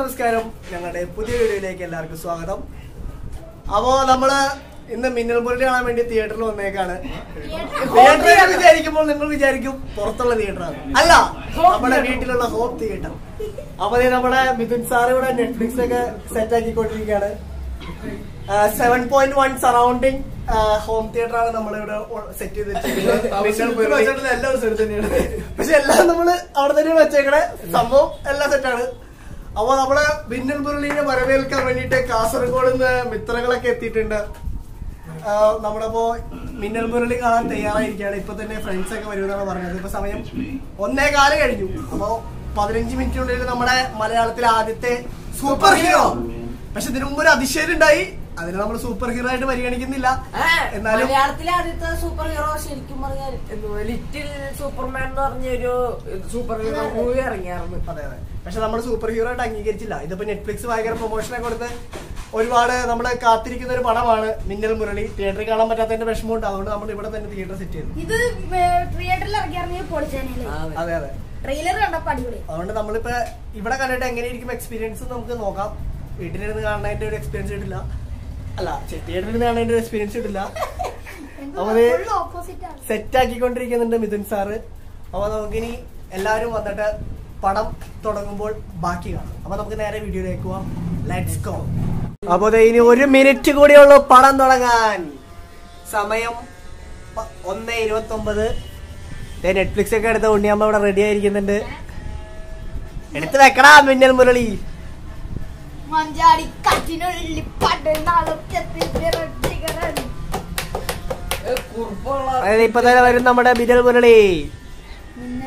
നമസ്കാരം ഞങ്ങളുടെ പുതിയ വീഡിയോയിലേക്ക് എല്ലാവർക്കും സ്വാഗതം അപ്പോ നമ്മള് ഇന്ന് മിന്നൽ മുരളി കാണാൻ വേണ്ടി തിയേറ്ററിൽ വന്നേക്കാണ് തിയേറ്ററിൽ വിചാരിക്കുമ്പോൾ നിങ്ങൾ വിചാരിക്കും പുറത്തുള്ള തിയേറ്ററാണ് അല്ല നമ്മുടെ വീട്ടിലുള്ള ഹോം തിയേറ്റർ അപ്പൊ ദേ നമ്മുടെ മിഥുൻ സാർ ഇവിടെ നെറ്റ്ഫ്ലിക്സ് ഒക്കെ സെറ്റ് ആക്കിക്കൊണ്ടിരിക്കുകയാണ് seven point one surrounding home theatre ആണ് നമ്മളിവിടെ സെറ്റ് ചെയ്ത് വെച്ചിരിക്കുന്നത് മിന്നൽ മുരളി എല്ലാവരും സ്ഥലത്ത് തന്നെയാണ് പക്ഷെ എല്ലാം നമ്മള് അവിടെ തന്നെയാണ് വെച്ചേക്കണേ സംഭവം എല്ലാം സെറ്റാണ് അപ്പൊ നമ്മള് മിന്നൽ മുരളീനെ വരവേൽക്കാൻ വേണ്ടിട്ട് കാസർഗോഡ് നിന്ന് മിത്രങ്ങളൊക്കെ എത്തിയിട്ടുണ്ട് ആ, നമ്മളിപ്പോ മിന്നൽ മുരളി കാണാൻ തയ്യാറായിരിക്കുകയാണ് ഇപ്പൊ തന്നെ ഫ്രണ്ട്സ് ഒക്കെ വരുമെന്നാണ് പറഞ്ഞത് ഇപ്പൊ സമയം ഒന്നേ കാലം കഴിഞ്ഞു അപ്പൊ പതിനഞ്ച് മിനിറ്റിനുള്ളിൽ നമ്മുടെ മലയാളത്തിലെ ആദ്യത്തെ സൂപ്പർ ഹീറോ പക്ഷെ ഇതിനു മുമ്പ് ഒരു അതിശയം ഉണ്ടായി അതിനെ നമ്മൾ സൂപ്പർ ഹീറോ ആയിട്ട് പരിഗണിക്കുന്നില്ല എന്നാലും മലയാളത്തിലെ ആദ്യത്തെ സൂപ്പർ ഹീറോ ശരിക്കും പറഞ്ഞാൽ എന്തുവാ, ലിറ്റിൽ സൂപ്പർമാൻ എന്ന് പറഞ്ഞൊരു സൂപ്പർ ഹീറോ മൂവി ഇറങ്ങിയായിരുന്നു അതെ അതെ പക്ഷെ നമ്മൾ സൂപ്പർ ഹീറോ ആയിട്ട് അംഗീകരിച്ചില്ല ഇതിപ്പോ നെറ്റ്ഫ്ലിക്സ് ഭയങ്കര പ്രൊമോഷനൊക്കെ കൊടുത്ത് ഒരുപാട് നമ്മൾ കാത്തിരിക്കുന്ന ഒരു പടമാണ് മിന്നൽ മുരളി തിയേറ്ററിൽ കാണാൻ പറ്റാത്തതിന്റെ വിഷമമുണ്ട് അതുകൊണ്ട് നമ്മൾ ഇവിടെ തന്നെ തിയേറ്റർ സെറ്റ് ചെയ്തു ഇത് തിയേറ്ററിൽ ഇറങ്ങിയിറങ്ങിയ പൊളിച്ചാനല്ലേ അതെ അതെ ട്രെയിലർ കണ്ടപ്പോ അടിപൊളി അതുകൊണ്ട് നമ്മളിപ്പോ ഇവിടെ കണ്ടിട്ട് എങ്ങനെയായിരിക്കും എക്സ്പീരിയൻസ് നമുക്ക് നോക്കാം വീട്ടിലിരുന്ന് കാണുന്നതിന്റെ ഒരു എക്സ്പീരിയൻസ് കിട്ടില്ല അല്ല തിയേറ്ററിൽ നിന്ന് കാണുന്നതിന്റെ ഒരു എക്സ്പീരിയൻസ് കിട്ടില്ല അവര് ഓപ്പോസിറ്റ് ആണ് സെറ്റ് ആക്കിക്കൊണ്ടിരിക്കുന്നുണ്ട് മിഥുൻ സാറ് അപ്പൊ നമുക്കിനി എല്ലാവരും വന്നിട്ട് പടം തുടങ്ങുമ്പോൾ ബാക്കി കാണാം അപ്പൊ നമുക്ക് നേരെ വീഡിയോയിലേക്ക് പോവാം ലെറ്റ്സ് ഗോ അപ്പൊ ദേ ഇനി ഒരു മിനിറ്റ് കൂടിയുള്ളൂ പടം തുടങ്ങാൻ സമയം പ- ഒന്ന് ഇരുപത്തി ഒമ്പത് നെറ്റ്ഫ്ലിക്സ് ഒക്കെ എടുത്ത ഉണ്ണിയമ്മ ഇവിടെ റെഡി ആയിരിക്കുന്നുണ്ട് എടുത്ത് വെക്കടാ മിന്നൽ മുരളി മഞ്ചാടി കാറ്റിനുള്ളിൽ പടനാളും ചെത്തിരട്ടികരൻ കുറുപ്പുള്ള അതായത് ഇപ്പൊ തന്നെ വരും നമ്മുടെ മിന്നൽ മുരളി മിന്നൽ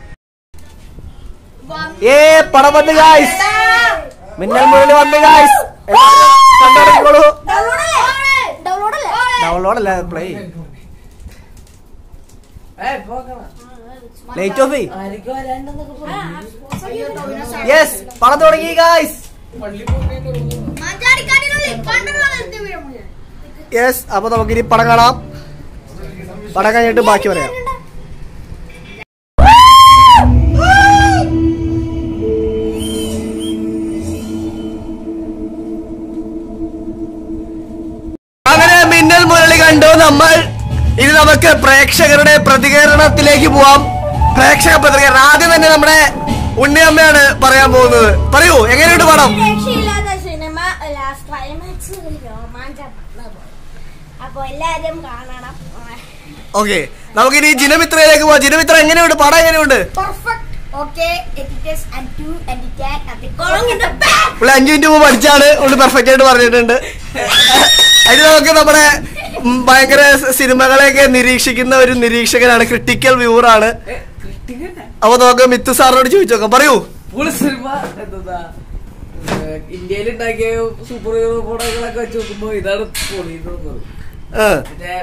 ഏ പടം വന്ന് ഗായ്സ് മിന്നൽ മുരളി വന്ന് ഗായ്സ് കണ്ടോളൂ ഡൗൺലോഡ് അല്ലേ ഡൗൺലോഡ് അല്ല പ്ലേ ഏ പോക്കണം ലൈറ്റ് ഓഫ് ചെയ് ആർക്ക് വരാണ്ടെന്നൊക്കെ പറഞ്ഞു യെസ് പടം തുടങ്ങി ഗായ്സ് മഞ്ചാടി കാറ്റിനുള്ളിൽ പടനാളും ചെത്തിരട്ടികരൻ യെസ് അപ്പൊ നമുക്കിനി പടം കാണാം പടം കഴിഞ്ഞിട്ട് ബാക്കി പറയാം അങ്ങനെ മിന്നൽ മുരളി കണ്ടു നമ്മൾ ഇനി നമുക്ക് പ്രേക്ഷകരുടെ പ്രതികരണത്തിലേക്ക് പോവാം പ്രേക്ഷക പ്രതികരണം ആദ്യം തന്നെ നമ്മുടെ ഉണ്ണിയമ്മയാണ് പറയാൻ പോകുന്നത് പറയൂ എങ്ങനെയുണ്ട് പടം രക്ഷയില്ലാത്ത സിനിമ ലാസ്റ്റ് ക്ലൈമാക്സ് രോമാഞ്ചം അപ്പൊ എല്ലാരും കാണണം ഓക്കെ നമുക്കിനി ജിനമിത്രയിലേക്ക് പോവാം ജിനമിത്ര എങ്ങനെയുണ്ട് പടം എങ്ങനെയുണ്ട് perfect okay editors and to editor at calling in the back പുള്ളി അഞ്ചു മിനിറ്റ് മുമ്പ് പഠിച്ചാണ് പുള്ളി പെർഫെക്റ്റ് ആയിട്ട് പറഞ്ഞിട്ടുണ്ട് അതിന് നമുക്ക് നമ്മുടെ ഉം, ഭയങ്കര സിനിമകളെയൊക്കെ നിരീക്ഷിക്കുന്ന ഒരു നിരീക്ഷകനാണ് ക്രിട്ടിക്കൽ വ്യൂവർ ആണ് അപ്പൊ നമുക്ക് മിത്തു സാറിനോട് ചോദിച്ചു നോക്കാം പറയൂ ഫുൾ സിനിമ എന്താ ഇന്ത്യയിൽ ഉണ്ടാക്കിയ സൂപ്പർ ഹീറോ പടങ്ങളൊക്കെ വെച്ച് നോക്കുമ്പോ ഇതാണ് പൊളി എന്ന് തോന്നുന്നത് ആ, മറ്റേ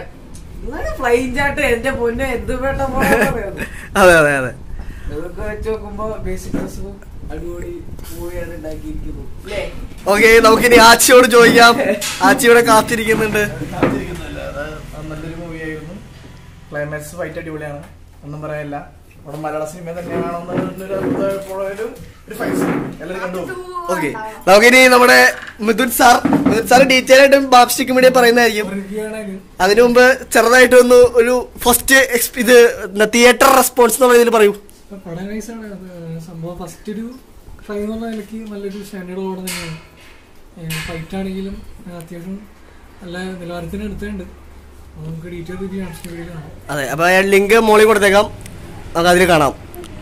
ഫ്ലൈൻ ചാട്ട് എന്റെ പൊന്നെ എന്ത് വേണ്ട പടം അതെ അതെ അതെ ഇതൊക്കെ വെച്ച് നോക്കുമ്പോ ബേസിക് ഡ്രസ്സും അടിപൊളി മൂവിയാണ് ഉണ്ടാക്കിയിരിക്കുന്നത് അല്ലേ ഓക്കെ നമുക്കിനി ആച്ചിയോട് ചോദിക്കാം ആച്ചി ഇവിടെ കാത്തിരിക്കുന്നുണ്ട് കാത്തിരിക്കുന്നില്ല അത് നല്ലൊരു മൂവിയായിരുന്നു ക്ലൈമാക്സ് ഫൈറ്റ് അടിപൊളിയാണ് ഒന്നും പറയാനില്ല നമ്മുടെ മലയാള സിനിമ തന്നെയാണെന്നൊരു അഭിപ്രായപ്പോഴും ഒരു ഫൈറ്റ് എല്ലാവരും കണ്ടു ഓക്കെ നമുക്കിനി നമ്മുടെ Mithun sir Mithun sir detail ആയിട്ടും ബാപ്സ്റ്റിക്ക് വേണ്ടി പറയുന്നതായിരിക്കും അതിനു മുമ്പ് ചെറുതായിട്ട് ഒന്ന് ഒരു ഫസ്റ്റ് ഇത് തിയേറ്റർ റെസ്പോൺസ് എന്നുള്ള ഇതിൽ പറയൂ പടം നൈസാണ് അത് സംഭവം ഫസ്റ്റ് ഒരു ട്രൈ എന്നുള്ള നിലയ്ക്ക് നല്ലൊരു സ്റ്റാൻഡേർഡ് പടം തന്നെയാണ് ഫൈറ്റ് ആണെങ്കിലും ഏഹ് അത്യാവശ്യം നല്ല നിലവാരത്തിന് എടുത്തിട്ടുണ്ട് അപ്പോൾ നമുക്ക് ഡീറ്റെയിൽ റിവ്യൂ ആണ് വീഡിയോ കാണാം അതെ അപ്പൊ ഞാൻ ലിങ്ക് മോളിൽ കൊടുത്തേക്കാം നമുക്ക് അതിൽ കാണാം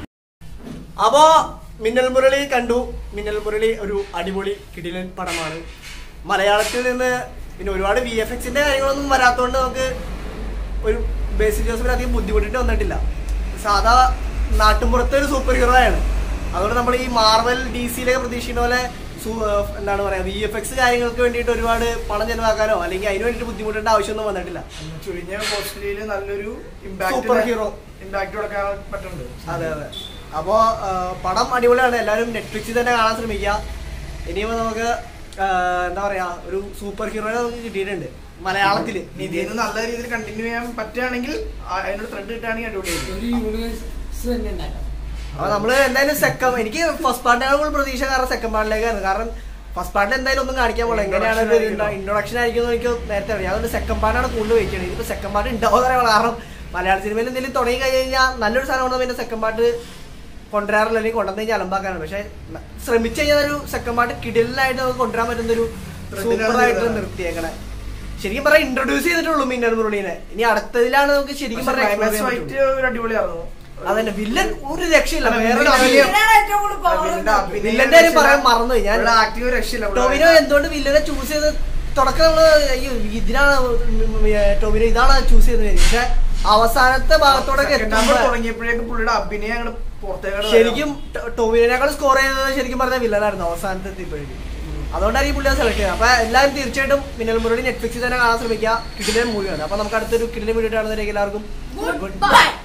അപ്പോ മിന്നൽ മുരളി കണ്ടു മിന്നൽ മുരളി ഒരു അടിപൊളി കിടിലൻ പടമാണ് മലയാളത്തിൽ നിന്ന് പിന്നെ ഒരുപാട് വി എഫ് എക്സിന്റെ കാര്യങ്ങളൊന്നും വരാത്തോണ്ട് നമുക്ക് ഒരു ബേസിക് ജോസഫിന് അധികം ബുദ്ധിമുട്ടിട്ട് വന്നിട്ടില്ല സാധാ നാട്ടുമ്പുറത്തെ ഒരു സൂപ്പർ ഹീറോ ആണ് അതുകൊണ്ട് നമ്മൾ ഈ മാർവൽ ഡി സിയിലൊക്കെ പ്രതീക്ഷിക്കുന്ന പോലെ സു- ഏഹ് എന്താണ് പറയാ വി എഫ് എക്സ് കാര്യങ്ങൾക്ക് വേണ്ടിയിട്ട് ഒരുപാട് പണം ചെലവാക്കാനോ അല്ലെങ്കിൽ അതിന് വേണ്ടിയിട്ട് ബുദ്ധിമുട്ടേണ്ട ആവശ്യമൊന്നും വന്നിട്ടില്ല ചുഴിഞ്ഞ പോസ്റ്ററിയിൽ നല്ലൊരു Super hero. ഇമ്പാക്ട് കൊടുക്കാൻ പറ്റുന്നുണ്ട് അതെ അതെ അപ്പോ ആ, പടം അടിപൊളിയാണ് എല്ലാവരും നെറ്റ്ഫ്ലിക്സിൽ തന്നെ കാണാൻ ശ്രമിക്കുക ഇനിയിപ്പോ നമുക്ക് ആ, എന്താ പറയാ ഒരു സൂപ്പർ ഹീറോനെ നമുക്ക് കിട്ടിയിട്ടുണ്ട് മലയാളത്തില് ഇതിന് നല്ല രീതിയിൽ കണ്ടിന്യൂ ചെയ്യാൻ പറ്റുകയാണെങ്കിൽ ആ- അതിനൊരു ത്രെഡ് കിട്ടുകയാണെങ്കിൽ അടിപൊളിയായിരിക്കും ഒരു യൂണിവേഴ്സ് തന്നെ ഉണ്ടാക്കാം അപ്പൊ നമ്മള് എന്തായാലും സെക്കൻഡ് എനിക്ക് ഫസ്റ്റ് പാർട്ടിനേക്കാൾ പ്രതീക്ഷ കാരണം സെക്കൻഡ് പാർട്ടിലേക്കാണ് കാരണം ഫസ്റ്റ് പാർട്ടിൽ എന്തായാലും ഒന്നും കാണിക്കാൻ പോകില്ല എങ്ങനെയാണ് ഇൻട്രൊഡക്ഷൻ ആയിരിക്കും എനിക്ക് നേരത്തെ അറിയാം അതുകൊണ്ട് സെക്കൻഡ് പാർട്ടാണ് കൂടുതൽ വെയിറ്റ് ചെയ്യുന്നത് ഇതിപ്പോ സെക്കൻഡ് പാർട്ട് ഉണ്ടാവും അറിയാം കാരണം മലയാള സിനിമയിൽ എന്തെങ്കിലും തുടങ്ങി കഴിഞ്ഞ് കഴിഞ്ഞാൽ നല്ലൊരു സാധനം കൊണ്ട് പിന്നെ സെക്കൻഡ് പാർട്ട് കൊണ്ടുവരാറില്ല അല്ലെങ്കിൽ കൊണ്ടുവന്നു കഴിഞ്ഞാൽ അലമ്പാക്കാനാണ് പക്ഷെ ശ്രമിച്ചു കഴിഞ്ഞാൽ ഒരു സെക്കൻഡ് പാർട്ട് കിടിലായിട്ട് നമുക്ക് കൊണ്ടുവരാൻ പറ്റുന്ന ഒരു സൂപ്പർ ആയിട്ട് നിർത്തിയേക്കണേ ശരിക്കും പറയാം ഇൻട്രൊഡ്യൂസ് ചെയ്തിട്ടുള്ളൂ മിന്നൽ മുരളീനെ ഇനി അടുത്തതിലാണ് നമുക്ക് ശരിക്കും പറഞ്ഞാൽ explore ക്ലൈമാക്സ് ചെയ്യാൻ ഫൈറ്റ് പറ്റുള്ളൂ. ഒരു അടിപൊളിയായിരുന്നു അതന്നെ വില്ലൻ ഒരു രക്ഷയില്ല അല്ല, വേറെ വില്ലൻ വില്ലൻ- ഇതിലാണ് ഏറ്റവും കൂടുതൽ power വില്ലന്റെ ഉള്ളത്. അഭിനയം വില്ലന്റെ കാര്യം പറയാൻ മറന്നുപോയി ഞാൻ ആക്ടിങ് ഒരു രക്ഷയില്ല ടോവിനോ എന്തുകൊണ്ട് വില്ലനെ ചൂസ് ചെയ്ത് തുടക്കം നമ്മള് അയ്യോ ഇതിനാണ് ടോവിനോ ഇതാണ് ചൂസ് ചെയ്തത് പക്ഷെ അവസാനത്തെ ഭാഗത്തോടൊക്കെ എത്തുമ്പോ തുടങ്ങിയപ്പോഴേക്കും പുള്ളിയുടെ അഭിനയം അങ്ങോട്ട് പുറത്തേക്ക് ശരിക്കും ടോ- ടോവിനേക്കാൾ സ്കോർ ചെയ്തത് ശരിക്കും പറഞ്ഞ വില്ലനായിരുന്നു അവസാനത്തെ എത്തിയപ്പോഴേക്കും അതുകൊണ്ടായിരിക്കും പുള്ളി സെലക്ട് ചെയ്യുന്നത് അപ്പൊ എല്ലാവരും തീർച്ചയായിട്ടും മിന്നൽ മുരളി നെറ്റ്ഫ്ലിക്സിൽ തന്നെ കാണാൻ ശ്രമിക്കുക കിടിലൻ മൂവിയാണ് അപ്പൊ നമുക്ക് അടുത്തൊരു കിടിലൻ വീഡിയോ കാണുന്നവരേക്ക് എല്ലാവർക്കും Goodbye.